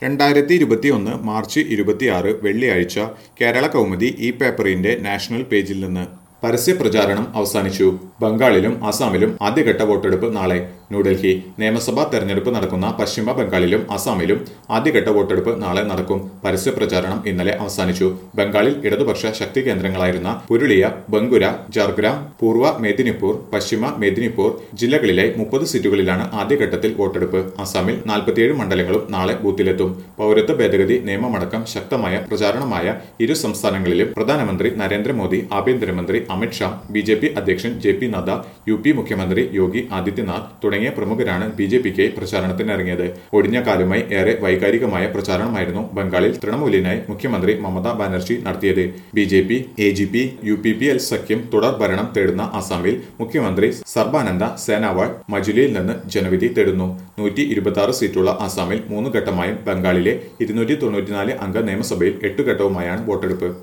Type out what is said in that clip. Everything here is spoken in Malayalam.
രണ്ടായിരത്തി ഇരുപത്തിയൊന്ന് മാർച്ച് ഇരുപത്തിയാറ് വെള്ളിയാഴ്ച കേരള കൗമുദി ഈ പേപ്പറിന്റെ നാഷണൽ പേജിൽ നിന്ന് പരസ്യ പ്രചാരണം അവസാനിച്ചു ബംഗാളിലും അസാമിലും ആദ്യഘട്ട വോട്ടെടുപ്പ് നാളെ ന്യൂഡൽഹി നിയമസഭാ തെരഞ്ഞെടുപ്പ് നടക്കുന്ന പശ്ചിമ ബംഗാളിലും അസാമിലും ആദ്യഘട്ട വോട്ടെടുപ്പ് നാളെ നടക്കും പരസ്യ പ്രചാരണം ഇന്നലെ അവസാനിച്ചു ബംഗാളിൽ ഇടതുപക്ഷ ശക്തി കേന്ദ്രങ്ങളായിരുന്ന പുരുളിയ ബംഗുര ജാർഗ്രാം പൂർവ്വ മേദിനിപ്പൂർ പശ്ചിമ മേദിനിപ്പൂർ ജില്ലകളിലെ മുപ്പത് സീറ്റുകളിലാണ് ആദ്യഘട്ടത്തിൽ വോട്ടെടുപ്പ് അസാമിൽ നാൽപ്പത്തിയേഴ് മണ്ഡലങ്ങളും നാളെ ബൂത്തിലെത്തും പൗരത്വ ഭേദഗതി നിയമമടക്കം ശക്തമായ പ്രചാരണമായ ഇരു സംസ്ഥാനങ്ങളിലും പ്രധാനമന്ത്രി നരേന്ദ്രമോദി ആഭ്യന്തരമന്ത്രി അമിത്ഷാ ബി ജെ പി അധ്യക്ഷൻ J P Nadda U P മുഖ്യമന്ത്രി യോഗി ആദിത്യനാഥ് തുടങ്ങിയ പ്രമുഖരാണ് ബി ജെ പിക്ക് പ്രചാരണത്തിനിറങ്ങിയത് ഒടിഞ്ഞ കാലുമായി ഏറെ വൈകാരികമായ പ്രചാരണമായിരുന്നു ബംഗാളിൽ തൃണമൂലിനായി മുഖ്യമന്ത്രി മമതാ ബാനർജി നടത്തിയത് B J P A G P U P P L സഖ്യം തുടർ ഭരണം തേടുന്ന അസാമിൽ മുഖ്യമന്ത്രി സർബാനന്ദ സേനാവാൾ മജുലിയിൽ നിന്ന് ജനവിധി തേടുന്നു നൂറ്റി ഇരുപത്തി ആറ് സീറ്റുള്ള അസാമിൽ മൂന്ന് ഘട്ടമായും ബംഗാളിലെ ഇരുന്നൂറ്റി തൊണ്ണൂറ്റിനാല് അംഗ നിയമസഭയിൽ എട്ട് ഘട്ടവുമായാണ് വോട്ടെടുപ്പ്